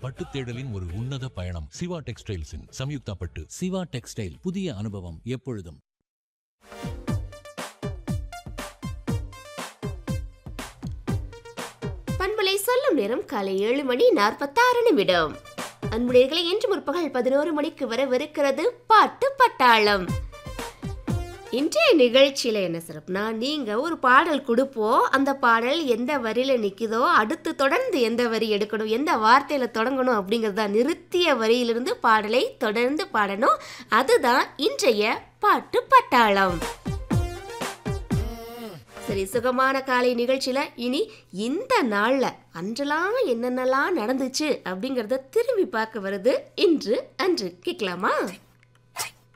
பட்டு தேடலின் ஒரு உன்னத பயணம் சிவா டெக்ஸ்டைல்ஸின் சம்யுக்தா பட்டு சிவா டெக்ஸ்டைல் புதிய அனுபவம் எப்பொழுதும் பண்பலை சொல்லும் நேரம் காலை ஏழு மணி நாற்பத்தாறு நிமிடம் அன்புடையர்களை இன்று முற்பகல் பதினோரு மணிக்கு வரவிருக்கிறது பாட்டு பட்டாளம் இன்றைய நிகழ்ச்சியில் என்ன சிறப்புனா நீங்கள் ஒரு பாடல் கொடுப்போம் அந்த பாடல் எந்த வரியில் நிற்குதோ அடுத்து தொடர்ந்து எந்த வரி எடுக்கணும் எந்த வார்த்தையில் தொடங்கணும் அப்படிங்கிறதா நிறுத்திய வரியிலிருந்து பாடலை தொடர்ந்து பாடணும் அதுதான் இன்றைய பாட்டு பட்டாளம் சரி சுகமான காலை நிகழ்ச்சியில இனி இந்த நாள்ல அன்றெல்லாம் என்னென்னலாம் நடந்துச்சு அப்படிங்கறத திரும்பி பார்க்க வருது இன்று அன்று கேட்கலாமா